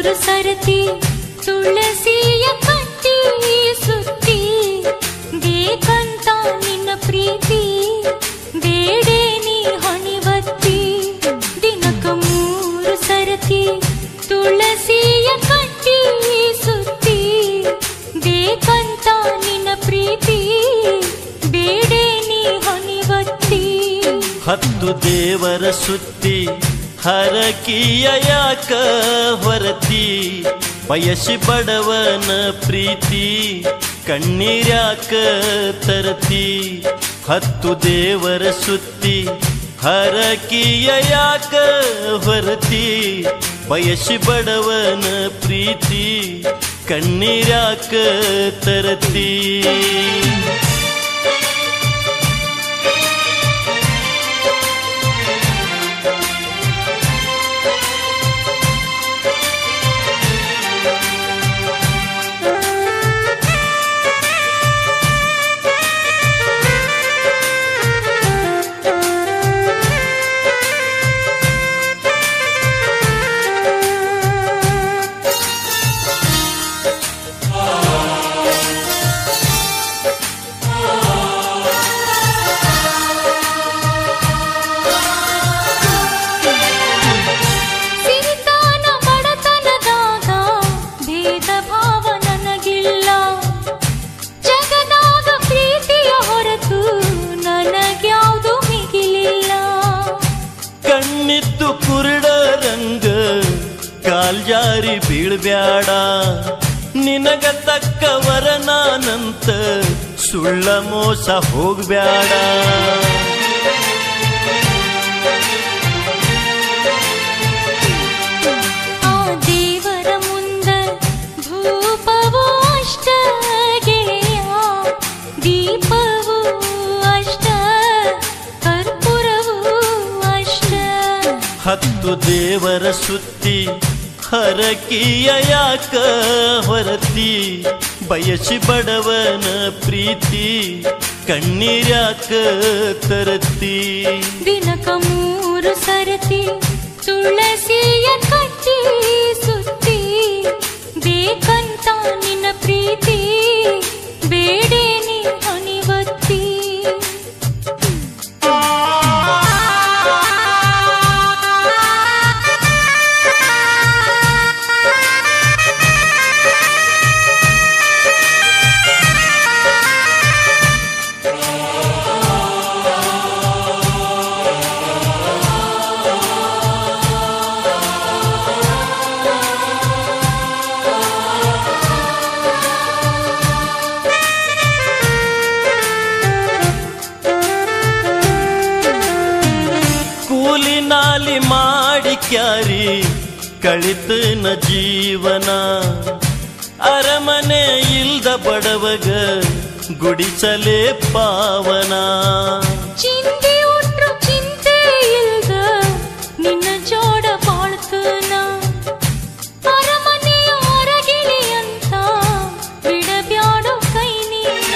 ಮೂರು ಸರತಿ ತುಳಸಿಯ ಕಟ್ಟಿ ಸುತ್ತಿ ಬೇಕಂತ ನಿನ್ನ ಪ್ರೀತಿ ಬೇಡೆ ನೀ ಹೊಣಿವತ್ತಿ ದಿನಕ ಮೂರು ಸರತಿ ತುಳಸಿಯ ಕಟ್ಟಿ ಸುತ್ತಿ ಬೇಕಂತ ನಿನ್ನ ಪ್ರೀತಿ ಬೇಡೆ ನೀ ಹೊಣಿವತ್ತಿ ಹತ್ತು ದೇವರ ಸುತ್ತಿ ಹರಕಿಯ ಯಾಕ ಹೊರತಿ ಬಯಸಿ ಬಡವನ ಪ್ರೀತಿ ಕಣ್ಣೀರ್ಯಾಕ ತರತಿ ಹತ್ತು ದೇವರ ಸುತ್ತಿ ಹರಕಿಯ ಯಾಕ ಹೊರತಿ ಬಯಸಿ ಬಡವನ ಪ್ರೀತಿ ಕಣ್ಣೀರ್ಯಾಕ ತರತಿ ಸಿರಿತಾನ ಬಡತನದಾಗ ಭೇದ ಭಾವ ನನಗಿಲ್ಲ ಜಗದಾಗ ಪ್ರೀತಿಯ ಹೊರತು ನನಗ್ಯಾವುದು ಮಿಗಿಲಿಲ್ಲ ಕಣ್ಣಿದ್ದು ಕುರುಡ ರಂಗ ಕಾಲ್ಜಾರಿ ಬೀಳ್ಬ್ಯಾಡ ನಿನಗ ತಕ್ಕವರ ನಾನಂತ ಸುಳ್ಳ ಮೋಸ ಹೋಗ್ಬ್ಯಾಡ ಆ ದೇವರ ಮುಂದ ಧೂಪವು ಅಷ್ಟ ಗೆಳೆಯ ದೀಪವು ಅಷ್ಟ ಕರ್ಪೂರವು ಅಷ್ಟ ಹತ್ತು ದೇವರ ಸುತ್ತಿ ಹರಕಿಯ ಯಾಕ ಹೊರತಿ ಬಯಸಿ ಬಡವನ ಪ್ರೀತಿ ಕಣ್ಣೀರ್ಯಾಕ ತರತಿ ದಿನಕ ಮೂರು ಸರತಿ ತುಳಸಿಯ ಕಟ್ಟಿ ಸುತ್ತಿ ಬೇಕಂತ ನಿನ್ನ ಪ್ರೀತಿ ಬೇಡೆ ನೀ ಹೊಣಿವತ್ತಿ ಕೂಲಿ ನಾಲಿ ಮಾಡಿ ಕ್ಯಾರಿ ಕಳಿತನ ಜೀವನ ಅರಮನೆ ಇಲ್ದ ಬಡವಗ ಗುಡಿಸಲೇ ಪಾವನ ಚಿಂತೆ ಉಟ್ರು ಚಿಂತೆ ಇಲ್ದ ನಿನ್ನ ಜೋಡ ಬಾಳ್ತನ ಅರಮನೆಯ ಹೊರಗಿಳಿ ಅಂತ ಬಿಡಬ್ಯಾಡೋ ಕೈ ನೀನ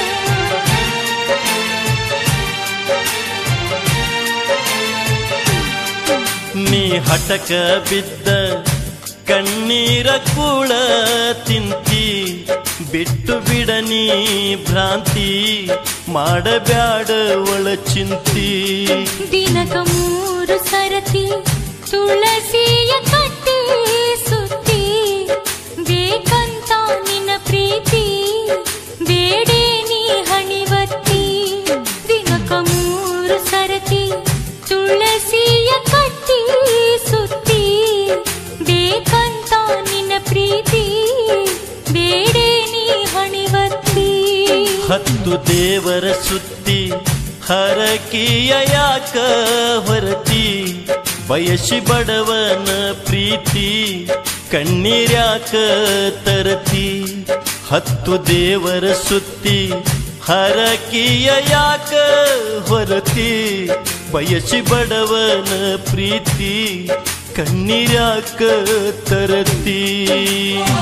ನೀ ಹಟಕ ಬಿದ್ದ ಕಣ್ಣೀರ ಕೂಳ ತಿಂತಿ ಬಿಟ್ಟು ಬಿಡ ನೀ ಭ್ರಾಂತಿ ಮಾಡಬ್ಯಾಡ ಒಳ ಚಿಂತಿ ದಿನಕ ಮೂರು ಸರತಿ ತುಳಸಿಯ ಕಟ್ಟಿ ಸುತ್ತಿ ಬೇಕಂತ ನಿನ್ನ ಪ್ರೀತಿ ಬೇಡೆ ನೀ ಹಣಿವತ್ತಿ ದಿನಕ ಮೂರು ಸರತಿ ತುಳಸಿಯ ಕಟ್ಟಿ ಸುತ್ತಿ ಬೇಕಂತ ನಿನ್ನ ಪ್ರೀತಿ ಬೇಡೆ ನೀ ಹಣಿವತ್ತಿ ಹತ್ತು ದೇವರ ಸುತ್ತಿ ಹರಕಿಯ ಯಾಕ ಹೊರತಿ ಬಯಸಿ ಬಡವನ ಪ್ರೀತಿ ಕಣ್ಣೀರ್ಯಾಕ ತರತಿ ಹತ್ತು ದೇವರ ಸುತ್ತಿ ಹರಕಿಯ ಯಾಕ ಹೊರತಿ ಬಯಸಿ ಬಡವನ ಪ್ರೀತಿ ಕಣ್ಣೀರ್ಯಾಕ ತರತಿ